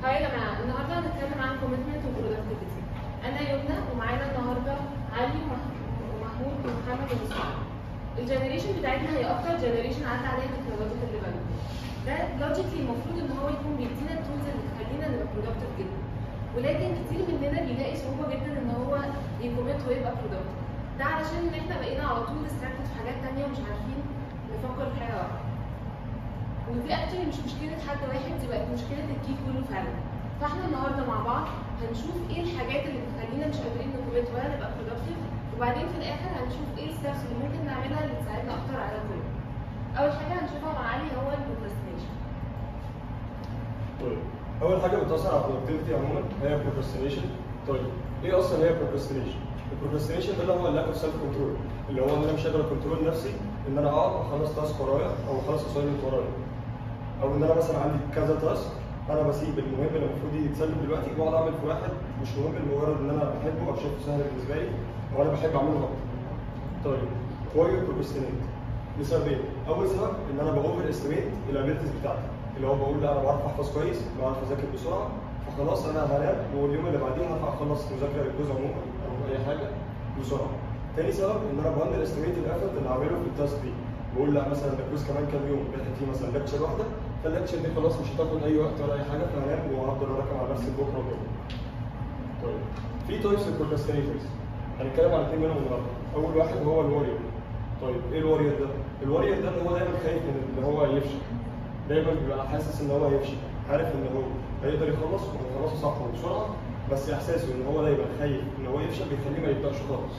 هاي يا جماعه النهارده هنتكلم عن كوميتمنت وبرودكتيفيتي انا يمنى ومعانا النهارده علي ومح- ومحمود ومحمد ومصطفى الجنريشن بتاعتنا هي اكتر جنريشن عدى عليها تكنولوجيكال ديفلوبمنت ده لوجيكلي المفروض ان هو يكون بيدينا التولز اللي تخلينا نبقى برودكتيف جدا ولكن كتير مننا بيلاقي صعوبه جدا ان هو يكوميت ويبقى برودكتيف ده علشان ان احنا بقينا على طول ديستراكتد في حاجات تانية ومش عارفين نفكر في حاجه واحده ودي اكشلي مش مشكله حد واحد دي بقت مشكله الجيل كله فعلا فاحنا النهارده مع بعض هنشوف ايه الحاجات اللي بتخلينا مش قادرين نكوميت ولا نبقى برودكتيف وبعدين في الاخر هنشوف ايه الستبس اللي ممكن نعملها اللي تساعدنا اكتر على كله اول حاجه هنشوفها مع علي هو البروكراستينيشن طيب اول حاجه بتاثر على البرودكتيفيتي عموما هي البروكراستينيشن طيب ايه اصلا هي البروكراستينيشن البروكراستينيشن ده اللي هو اللاك اوف سيلف كنترول اللي هو ان انا مش قادر كنترول نفسي ان انا اقعد اخلص تاسك ورايا او اخلص اساينمنت ورايا او ان انا مثلا عندي كذا تاسك انا بسيب المهم اللي المفروض يتسلم دلوقتي واقعد اعمل في واحد مش مهم لمجرد ان انا بحبه او شايفه سهل بالنسبه لي وانا بحب اعمله اكتر طيب واي بروكراستينيت لسببين اول سبب ان انا باوفر استيميت الابيلتيز بتاعتي اللي هو بقول لا انا بعرف احفظ كويس بعرف اذاكر بسرعه فخلاص انا هنام واليوم اللي بعديه هلحق اخلص مذاكره الجزء عموما او اي حاجه بسرعه تاني سبب ان انا باندر استيميت الافورت اللي هعمله في التاسك دي بقول لا مثلا ده كويز كمان كام يوم بيحكي فيه مثلا ليكتشر واحده فالليكتشر دي خلاص مش هتاخد اي وقت ولا اي حاجه فهنام وهفضل اراكم على نفسي بكره وكده طيب في تايبس البروكراستينيتورز هنتكلم عن اثنين منهم النهارده اول واحد هو الوريور طيب ايه الوريور ده الوريور ده اللي هو دايما خايف من ان هو يفشل دايما بيبقى حاسس ان هو هيفشل عارف ان هو هيقدر يخلص وهيخلصه صح وبسرعه بس احساسه ان هو دايما خايف ان هو يفشل بيخليه ما يبداش خالص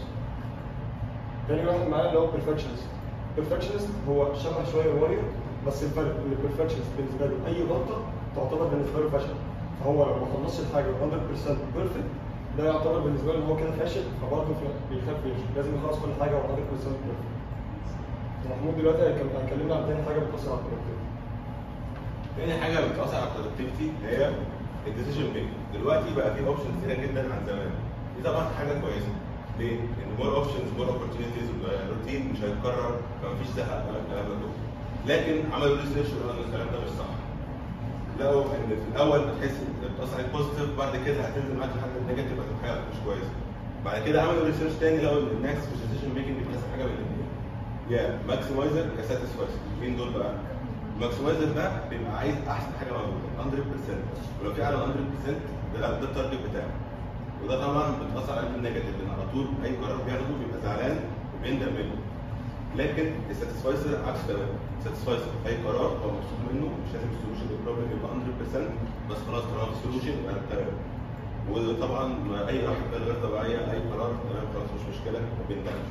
تاني واحد معانا اللي هو بيرفكشنست بيرفكشنست هو شبه شويه الوريور بس الفرق ان البيرفكشنست بالنسبه له اي غلطه تعتبر بالنسبه له فشل فهو لو ما خلصش الحاجه 100% بيرفكت ده يعتبر بالنسبه له ان هو كده فاشل فبرضه بيخاف يفشل لازم يخلص كل حاجه 100% بيرفكت محمود دلوقتي هيكلم- هيكلمنا عن تاني حاجه بتاثر على البرودكتيفيتي تاني حاجه بتاثر على البرودكتيفيتي هي الديسيجن ميكنج دلوقتي بقى في اوبشنز كتيره جدا عن زمان دي طبعا حاجه كويسه ليه؟ لان مور اوبشنز مور اوبورتيونيتيز الروتين مش هيتكرر فمفيش زهق ولا الكلام ده كله لكن عملوا ريسيرش ولقوا ان الكلام ده مش صح لقوا ان في الاول بتحس بتاثر عليك بوزيتيف بعد كده هتنزل معاك لحاجه نيجاتيف هتبقى حاجه مش كويسه بعد كده عملوا ريسيرش تاني لقوا ان الناس في الديسيجن ميكنج بتحس حاجه من الاثنين يا ماكسمايزر يا ساتسفايزر مين دول بقى؟ الماكسمايزر ده بيبقى عايز احسن حاجه موجوده 100% ولو في اعلى من 100% ده لا ده التارجت بتاعه وده طبعا بتاثر عليه بالنيجاتيف لان على طول اي قرار بياخده بيبقى زعلان وبيندم منه لكن الساتسفايزر عكس تماما الساتسفايزر اي قرار هو مبسوط منه مش لازم السولوشن للبروبلم يبقى 100% بس خلاص طالما في سولوشن يبقى تمام وطبعا اي واحد بقى غير طبيعيه اي قرار تمام خلاص مش مشكله ما بيندمش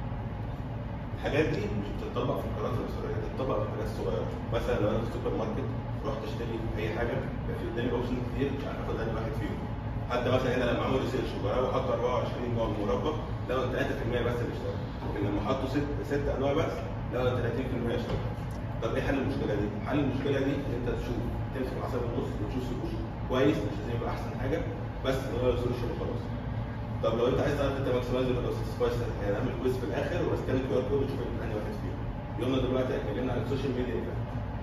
الحاجات دي مش بتطبق في القرارات الاسريه بتطبق في حاجات صغيره مثلا لو انا في السوبر ماركت رحت اشتري اي حاجه كان في قدامي اوبشن كتير مش عارف اخد انهي واحد فيهم حتى مثلا هنا لما عملوا ريسيرش وجربوا حطوا 24 نوع مربى لقوا ان 3% بس اللي اشتغل لكن لما حطوا ست ست انواع بس لقوا ان 30% اشتغل طب ايه حل المشكله دي؟ حل المشكله دي ان انت تشوف تمسك العصا في النص وتشوف سولوشن كويس مش لازم يبقى احسن حاجه بس تغير سولوشن وخلاص طب لو انت عايز تعرف انت ماكسمايزر ولا ساتسفايزر هنعمل كويز في الاخر واسكان الكيو ار كود ونشوف انهي واحد فيهم يومنا دلوقتي اتكلمنا عن السوشيال ميديا ايه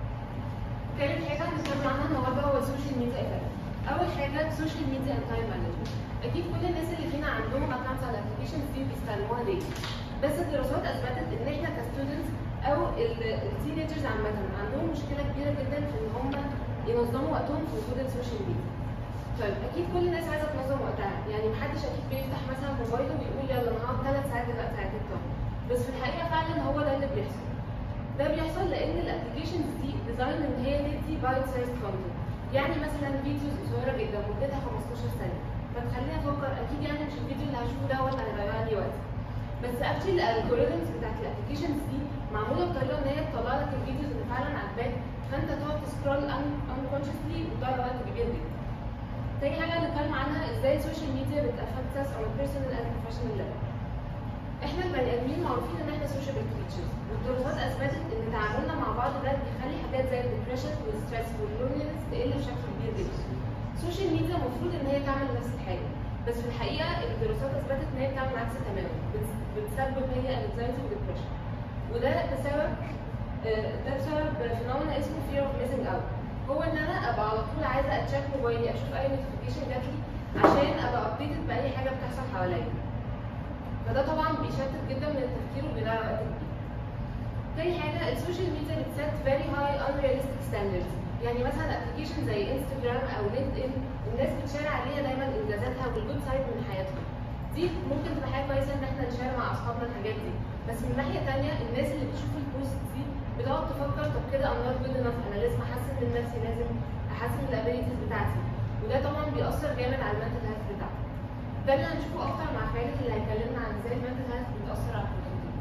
تالت حاجه هنتكلم عنها النهارده هو السوشيال ميديا ايفكت اول حاجه السوشيال ميديا اند تايم مانجمنت اكيد كل الناس اللي فينا عندهم اكونتس على الابلكيشنز دي بيستخدموها ليه بس الدراسات اثبتت ان احنا كستودنتس او التينيجرز عامه عندهم مشكله كبيره جدا في ان هم ينظموا وقتهم في وجود السوشيال ميديا طيب اكيد كل الناس عايزه تنظم وقتها يعني محدش اكيد بيفتح مثلا موبايله ويقول يلا انا هقعد ثلاث ساعات دلوقتي على تيك توك بس في الحقيقه فعلا هو ده اللي بيحصل ده بيحصل لان الابلكيشنز دي ديزاين ان هي تدي بايت سايز كونتنت يعني مثلا فيديوز قصيره جدا مدتها 15 ثانيه فتخليني افكر اكيد يعني مش الفيديو اللي هشوفه ده ولا هيضيع لي وقت بس اكشلي الالجوريزمز بتاعت الابلكيشنز دي معموله بطريقه ان هي تطلع لك الفيديوز اللي فعلا عاجباك فانت تقعد تسكرول انكونشسلي وتضيع وقت كبير جدا تاني حاجه هنتكلم عنها ازاي السوشيال ميديا بتافكت اس on a personal and professional level احنا البني ادمين معروفين ان احنا سوشيال كريتشرز والدراسات اثبتت ان تعاملنا مع بعض ده بيخلي حاجات زي الديبريشن والستريس واللونلينس تقل بشكل كبير جدا السوشيال ميديا المفروض ان هي تعمل نفس الحاجه بس في الحقيقه الدراسات اثبتت ان هي بتعمل العكس تماما بت- بتسبب هي anxiety وديبريشن وده بسبب آه، ده بسبب فينومينا اسمه fear of missing out هو ان انا ابقى على طول عايزه اتشيك موبايلي اشوف اي نوتيفيكيشن جات لي عشان ابقى ابديتد باي حاجه بتحصل حواليا فده طبعا بيشتت جدا من التفكير وبيضيع وقت كبير تاني حاجه السوشيال ميديا بتسيت فيري هاي unrealistic ستاندردز يعني مثلا ابلكيشن زي انستجرام او لينكد ان الناس بتشير عليها دايما انجازاتها والجود سايد من حياتهم دي ممكن تبقى حاجه كويسه ان احنا نشير مع اصحابنا الحاجات دي بس من ناحيه تانية الناس اللي بتشوف البوست دي بتقعد تفكر طب كده I'm not good enough انا لازم احسن من نفسي لازم احسن الابيليتيز بتاعتي وده طبعا بيأثر جامد على المنتل هيلث بتاعتي ده اللي هنشوفه اكتر مع خالد اللي هيكلمنا عن ازاي المنتل هيلث بتأثر على البروتين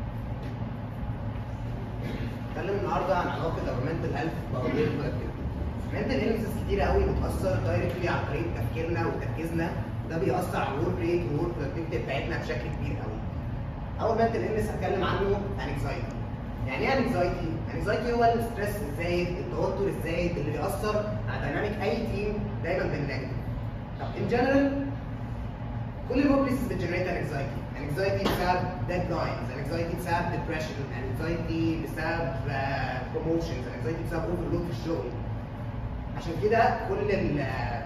هنتكلم النهارده عن علاقه المنتل هيلث بقضيه البرودكتيفيتي. المنتل هيلث كتير قوي بتاثر دايركتلي على طريقه تفكيرنا وتركيزنا وده بيأثر على الورك ريت والورك برودكتيفيتي بتاعتنا بشكل كبير قوي. اول منتل هيلث هتكلم عنه انكزايتي. يعني ايه انكزايتي؟ انكزايتي هو الستريس الزايد، التوتر الزايد اللي بيأثر على دايناميك اي تيم دايما بالنيجاتيف. طب ان جنرال كل الورك بليسز بتجنريت انكزايتي انكزايتي بسبب ديدلاينز انكزايتي بسبب ديبريشن انكزايتي بسبب بروموشنز انكزايتي بسبب اوفرلود في الشغل عشان كده كل ال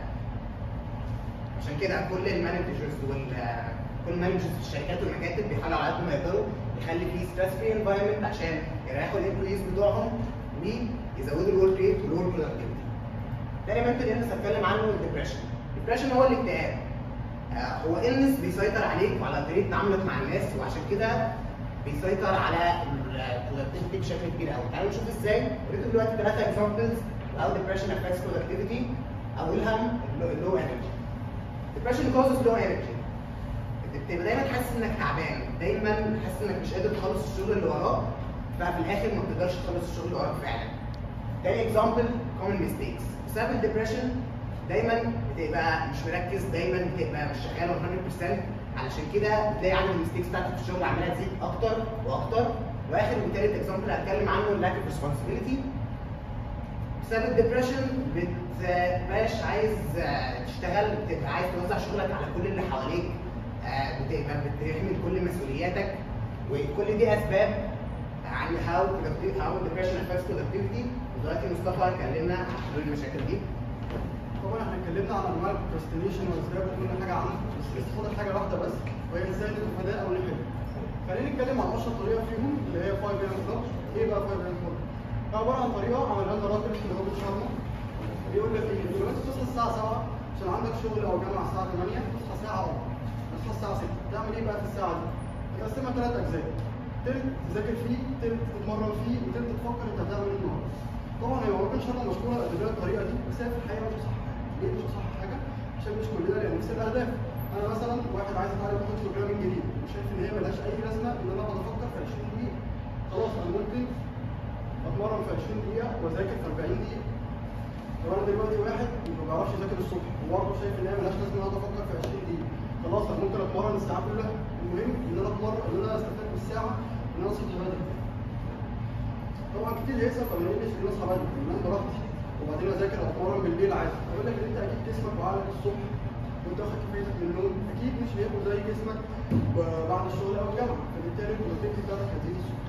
عشان كده كل المانجرز وال كل المانجرز في الشركات والمكاتب بيحاولوا على قد ما يقدروا يخلي فيه ستريس فري انفايرمنت عشان يريحوا الامبلويز بتوعهم ويزودوا الورك ريت والورك برودكتيفيتي. تاني منتل النس هتكلم عنه الديبريشن. الديبريشن هو الاكتئاب. آه، هو النس بيسيطر عليك وعلى طريقه تعاملك مع الناس وعشان كده بيسيطر على البرودكتيفيتي بشكل كبير قوي تعالوا نشوف ازاي وريتوا دلوقتي ثلاثه اكزامبلز او depression affects productivity اولها اللو انرجي depression causes low energy بتبقى دايما حاسس انك تعبان دايما حاسس انك مش قادر تخلص الشغل اللي وراك ففي الاخر ما بتقدرش تخلص الشغل اللي وراك فعلا تاني اكزامبل common mistakes بسبب الدبريشن دايما بتبقى مش مركز دايما بتبقى مش شغال 100% علشان كده بتلاقي عندك الميستيكس بتاعتك في الشغل عماله تزيد اكتر واكتر واخر وثالث اكزامبل هتكلم عنه اللاك اوف ريسبونسبيلتي بسبب الدبريشن بتبقاش عايز آه، تشتغل بتبقى عايز توزع شغلك على كل اللي حواليك آه، بتبقى بتحمل كل مسؤولياتك وكل دي اسباب عن هاو هاو الدبريشن افكتس productivity ودلوقتي مصطفى هيكلمنا عن حلول المشاكل دي طبعا احنا اتكلمنا عن انواع البروستينيشن واسباب وكل حاجه عنها بس لسه فاضل حاجه واحده بس وهي ازاي نتفاداها او نحلها. خلينا نتكلم عن اشهر طريقه فيهم اللي هي 5 ام كلوب. ايه بقى 5 ام كلوب؟ ده عباره عن طريقه عملها لنا راجل اسمه روبرت شارما بيقول لك ايه؟ دلوقتي تصحى الساعه 7 عشان عندك شغل او جامعه الساعه 8 تصحى ساعه اول تصحى الساعه 6 تعمل ايه بقى في الساعه دي؟ تقسمها ثلاث اجزاء تلت تذاكر فيه تلت تتمرن فيه وتلت تفكر انت هتعمل ايه النهارده. طبعا هي ممكن شرط مشكوره ادبيه الطريقه دي بس هي في الحقيقه مش صح حاجه ليه مش صح حاجه عشان مش كلنا لنا نفس الاهداف انا مثلا واحد عايز اتعلم لغه بروجرامنج جديد وشايف ان هي ملهاش اي لازمه ان انا اقعد افكر في 20 دقيقه خلاص انا ممكن اتمرن في 20 دقيقه واذاكر في 40 دقيقه لو انا دلوقتي واحد ما بيعرفش يذاكر الصبح وبرضه شايف ان هي ملهاش لازمه ان انا اقعد افكر في 20 دقيقه خلاص انا ممكن اتمرن الساعه كلها المهم ان انا اتمرن ان انا استفاد بالساعه ان انا اصحى بدري طبعا كتير هيكسب طب ليه مش بنصحى بدري بننام براحتي وبعدين اذاكر او اتمرن بالليل عادي اقول لك ان انت اكيد جسمك وعقلك الصبح وانت واخد كفايتك من النوم اكيد مش هيبقوا زي جسمك ب- بعد الشغل او الجامعه فبالتالي البرودكتيفيتي بتاعتك هتزيد الصبح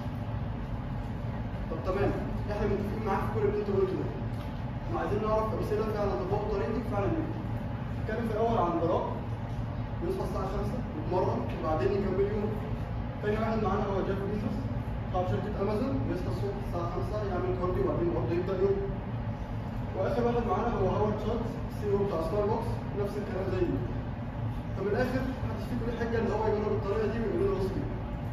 طب تمام احنا متفقين معاك في كل اللي انت قلته ده احنا عايزين نعرف امثله فعلا تطبقوا طريقتك فعلا نجح نتكلم في الاول عن براء يصحى الساعه 5 يتمرن وبعدين يكمل يوم تاني واحد معانا هو جيف بيزوس صاحب شركه امازون بيصحى الصبح الساعه 5 يعمل كارديو وبعدين برضه يبدا يوم واخر واحد معانا هو هاورد شولتز السي او بتاع ستار بوكس نفس الكلام زي دي فمن الاخر محدش فيكم ليه حجه ان هو يجرب الطريقه دي ويقول له وصل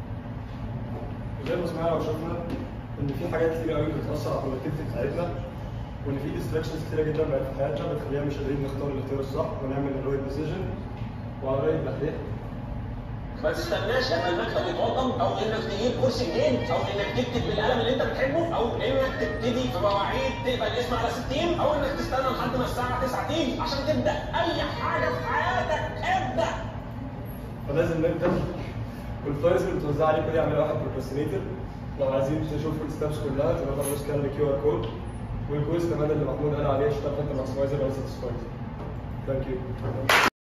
زي ما سمعنا وشفنا ان في حاجات كتير قوي بتاثر على البرودكتيفيتي بتاعتنا وان في ديستراكشنز كتيره جدا بقت في حياتنا بتخلينا مش قادرين نختار الاختيار الصح ونعمل الرايت ديسيجن وعلى راي الدحيح ما تستناش لما المكتب يتوضب او انك تجيب كرسي جديد او انك تكتب بالقلم اللي انت بتحبه او انك تبتدي في مواعيد تقبل اسم على 60 او انك تستنى لحد ما الساعه 9 تيجي عشان تبدا اي حاجه في حياتك ابدا فلازم نبدا والفايلز اللي بتوزع عليكم دي اعملها واحد بروكراستينيتور لو عايزين تشوفوا الستبس كلها تقدروا سكان الكيو ار كود والكويز كمان اللي محمود قال عليه اشتغل انت ماكسمايزر ولا ساتسفايزر ثانك يو